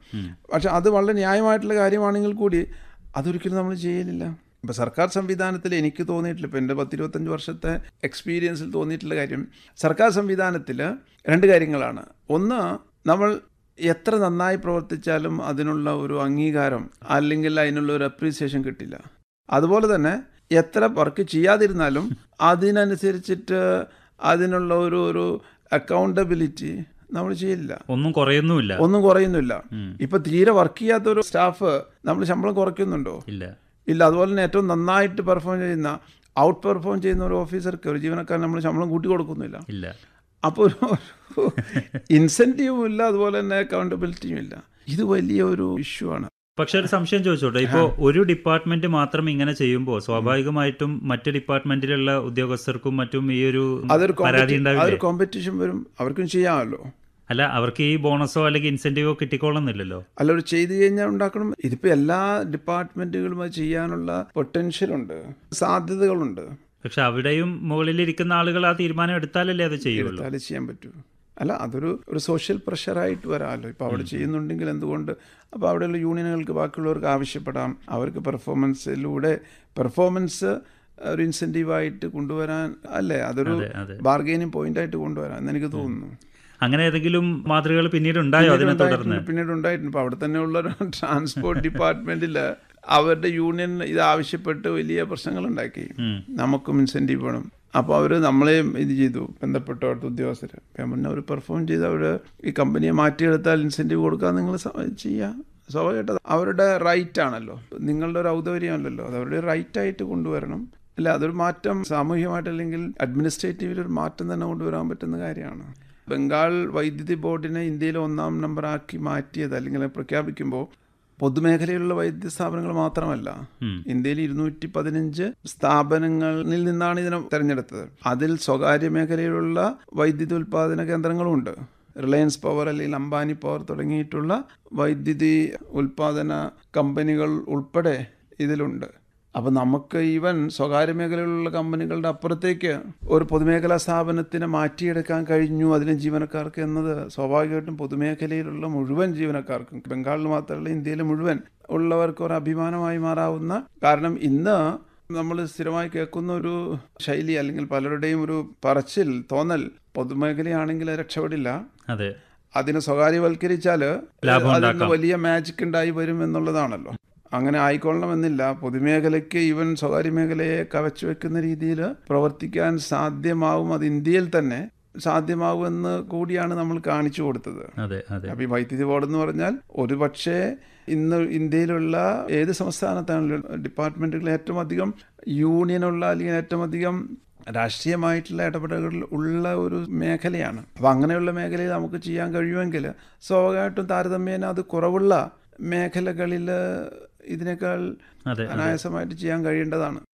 പക്ഷെ അത് വളരെ ന്യായമായിട്ടുള്ള കാര്യമാണെങ്കിൽ കൂടി അതൊരിക്കലും നമ്മൾ ചെയ്യലില്ല ഇപ്പം സർക്കാർ സംവിധാനത്തിൽ എനിക്ക് തോന്നിയിട്ടില്ല ഇപ്പം എൻ്റെ പത്തിരുപത്തഞ്ച് വർഷത്തെ എക്സ്പീരിയൻസിൽ തോന്നിയിട്ടുള്ള കാര്യം സർക്കാർ സംവിധാനത്തിൽ രണ്ട് കാര്യങ്ങളാണ് ഒന്ന് നമ്മൾ എത്ര നന്നായി പ്രവർത്തിച്ചാലും അതിനുള്ള ഒരു അംഗീകാരം അല്ലെങ്കിൽ അതിനുള്ള ഒരു അപ്രീസിയേഷൻ കിട്ടില്ല അതുപോലെ തന്നെ എത്ര വർക്ക് ചെയ്യാതിരുന്നാലും അതിനനുസരിച്ചിട്ട് അതിനുള്ള ഒരു ഒരു അക്കൗണ്ടബിലിറ്റി നമ്മൾ ചെയ്യില്ല ഒന്നും കുറയുന്നുമില്ല ഒന്നും കുറയുന്നില്ല ഉം. ഇപ്പൊ തീരെ വർക്ക് ചെയ്യാത്ത ഒരു സ്റ്റാഫ് നമ്മൾ ശമ്പളം കുറയ്ക്കുന്നുണ്ടോ ഇല്ല ഇല്ല അതുപോലെ തന്നെ ഏറ്റവും നന്നായിട്ട് പെർഫോം ചെയ്യുന്ന ഔട്ട് പെർഫോം ചെയ്യുന്ന ഒരു ഓഫീസർക്ക് ഒരു ജീവനക്കാരൻ നമ്മൾ ശമ്പളം കൂട്ടി കൊടുക്കുന്നില്ല ഇല്ല അപ്പോൾ ഒരു ഇൻസെൻറ്റീവും ഇല്ല അതുപോലെ തന്നെ അക്കൗണ്ടബിലിറ്റിയും ഇല്ല ഇത് വലിയ ഒരു ഇഷ്യൂ ആണ് പക്ഷെ ഒരു സംശയം ചോദിച്ചോട്ടെ ഇപ്പോൾ ഒരു ഡിപ്പാർട്ട്മെന്റ് മാത്രം ഇങ്ങനെ ചെയ്യുമ്പോൾ സ്വാഭാവികമായിട്ടും മറ്റ് ഡിപ്പാർട്ട്മെന്റിലുള്ള ഉദ്യോഗസ്ഥർക്കും മറ്റും ഈ ഒരു അതൊരു പരാതി competi- ഉണ്ടാവില്ലേ അതൊരു കോമ്പറ്റീഷൻ വരും അവർക്കും ചെയ്യാമല്ലോ അല്ല അവർക്ക് ഈ ബോണസോ അല്ലെങ്കിൽ ഇൻസെന്റീവോ കിട്ടിക്കോളുന്നില്ലല്ലോ അല്ല ഒരു ചെയ്തു കഴിഞ്ഞാൽ ഉണ്ടാക്കണം ഇതിപ്പോൾ എല്ലാ ഡിപ്പാർട്ട്മെൻറ്റുകളും അത് ചെയ്യാനുള്ള പൊട്ടൻഷ്യൽ ഉണ്ട് സാധ്യതകളുണ്ട് പക്ഷെ അവിടെയും മുകളിലിരിക്കുന്ന ആളുകൾ ആ തീരുമാനം എടുത്താലല്ലേ അത് ചെയ്യുള്ളൂ എടുത്താലേ ചെയ്യാൻ പറ്റൂ അല്ല അതൊരു ഒരു സോഷ്യൽ പ്രഷറായിട്ട് വരാമല്ലോ ഇപ്പോൾ അവിടെ ചെയ്യുന്നുണ്ടെങ്കിൽ എന്തുകൊണ്ട് അപ്പോൾ അവിടെയുള്ള യൂണിയനുകൾക്ക് ബാക്കിയുള്ളവർക്ക് ആവശ്യപ്പെടാം അവർക്ക് പെർഫോമൻസിലൂടെ പെർഫോമൻസ് ഒരു ഇൻസെൻറ്റീവായിട്ട് കൊണ്ടുവരാൻ അല്ലേ അതൊരു അതെ അതെ ബാർഗെയിനിങ് പോയിന്റായിട്ട് കൊണ്ടുവരാം എന്ന് എനിക്ക് തോന്നുന്നു അങ്ങനെ ഏതെങ്കിലും മാതൃകകൾ പിന്നീട് ഉണ്ടായോ അതിനെ തുടർന്ന് ഉണ്ടായിട്ടുണ്ട്, പിന്നീട് ഉണ്ടായിട്ടുണ്ട് ഇപ്പോൾ അവിടെ തന്നെയുള്ള ഒരു ട്രാൻസ്പോർട്ട് ഡിപ്പാർട്ട്മെന്റിൽ അവരുടെ യൂണിയൻ ഇത് ആവശ്യപ്പെട്ട് വലിയ പ്രശ്നങ്ങൾ ഉണ്ടാക്കി ഉം. നമുക്കും ഇൻസെൻറ്റീവ് വേണം അപ്പോൾ അവർ നമ്മളെയും ഇത് ചെയ്തു ബന്ധപ്പെട്ട അവിടുത്തെ ഉദ്യോഗസ്ഥർ അപ്പം മുന്നേ അവർ പെർഫോം ചെയ്ത് അവർ ഈ കമ്പനിയെ മാറ്റിയെടുത്താൽ ഇൻസെൻറ്റീവ് കൊടുക്കാൻ നിങ്ങൾ ചെയ്യുക സ്വാഭാവികമായിട്ട് അത് അവരുടെ റൈറ്റ് ആണല്ലോ നിങ്ങളുടെ ഒരു ഔദാര്യമല്ലല്ലോ അത് അവരുടെ റൈറ്റ് ആയിട്ട് കൊണ്ടുവരണം അല്ല അതൊരു മാറ്റം സാമൂഹികമായിട്ട് അല്ലെങ്കിൽ അഡ്മിനിസ്ട്രേറ്റീവിൽ ഒരു മാറ്റം തന്നെ കൊണ്ടുവരാൻ പറ്റുന്ന കാര്യമാണ് ബംഗാൾ വൈദ്യുതി ബോർഡിനെ ഇന്ത്യയിൽ ഒന്നാം നമ്പറാക്കി മാറ്റിയത് അല്ലെങ്കിൽ പ്രഖ്യാപിക്കുമ്പോൾ പൊതുമേഖലയിലുള്ള വൈദ്യുതി സ്ഥാപനങ്ങൾ മാത്രമല്ല ഉം. ഇന്ത്യയിൽ ഇരുന്നൂറ്റി പതിനഞ്ച് സ്ഥാപനങ്ങളിൽ നിന്നാണ് ഇതിനെ തെരഞ്ഞെടുത്തത് അതിൽ സ്വകാര്യ മേഖലയിലുള്ള വൈദ്യുതി ഉൽപ്പാദന കേന്ദ്രങ്ങളുമുണ്ട് റിലയൻസ് പവർ അല്ലെങ്കിൽ അംബാനി പവർ തുടങ്ങിയിട്ടുള്ള വൈദ്യുതി ഉൽപ്പാദന കമ്പനികൾ ഉൾപ്പെടെ ഇതിലുണ്ട് അപ്പം നമുക്ക് ഈവൻ സ്വകാര്യ മേഖലയിലുള്ള കമ്പനികളുടെ അപ്പുറത്തേക്ക് ഒരു പൊതുമേഖലാ സ്ഥാപനത്തിനെ മാറ്റിയെടുക്കാൻ കഴിഞ്ഞു അതിന് ജീവനക്കാർക്ക് എന്നത് സ്വാഭാവികമായിട്ടും പൊതുമേഖലയിലുള്ള മുഴുവൻ ജീവനക്കാർക്കും ബംഗാളിൽ മാത്രമല്ല ഇന്ത്യയിലെ മുഴുവൻ ഉള്ളവർക്ക് ഒരു അഭിമാനമായി മാറാവുന്ന കാരണം ഇന്ന് നമ്മൾ സ്ഥിരമായി കേൾക്കുന്ന ഒരു ശൈലി അല്ലെങ്കിൽ പലരുടെയും ഒരു പറച്ചിൽ തോന്നൽ പൊതുമേഖലയാണെങ്കിൽ അത് രക്ഷപ്പെടില്ല അതെ അതിനെ സ്വകാര്യവൽക്കരിച്ചാൽ ലാഭം അതിന് ഉണ്ടാക്കാം. വലിയ മാജിക് ഉണ്ടായി വരും എന്നുള്ളതാണല്ലോ അങ്ങനെ ആയിക്കൊള്ളണമെന്നില്ല പൊതുമേഖലയ്ക്ക് ഈവൻ സ്വകാര്യ മേഖലയെ കവച്ചു വെക്കുന്ന രീതിയിൽ പ്രവർത്തിക്കാൻ സാധ്യമാവും അത് ഇന്ത്യയിൽ തന്നെ സാധ്യമാവുമെന്ന് കൂടിയാണ് നമ്മൾ കാണിച്ചു കൊടുത്തത് അതെ അതെ അപ്പോൾ ഈ വൈദ്യുതി ബോർഡ് എന്ന് പറഞ്ഞാൽ ഒരു പക്ഷേ ഇന്ന് ഇന്ത്യയിലുള്ള ഏത് സംസ്ഥാനത്താണെങ്കിലും ഡിപ്പാർട്ട്മെൻറ്റുകളിൽ ഏറ്റവും അധികം യൂണിയനുള്ള അല്ലെങ്കിൽ ഏറ്റവും അധികം രാഷ്ട്രീയമായിട്ടുള്ള ഇടപെടലുകൾ ഉള്ള ഒരു മേഖലയാണ് അപ്പോൾ അങ്ങനെയുള്ള മേഖലയിൽ നമുക്ക് ചെയ്യാൻ കഴിയുമെങ്കിൽ സ്വാഭാവികമായിട്ടും താരതമ്യേന അത് കുറവുള്ള മേഖലകളിൽ ഇതിനേക്കാൾ അതെ അനായാസമായിട്ട് ചെയ്യാൻ കഴിയേണ്ടതാണ്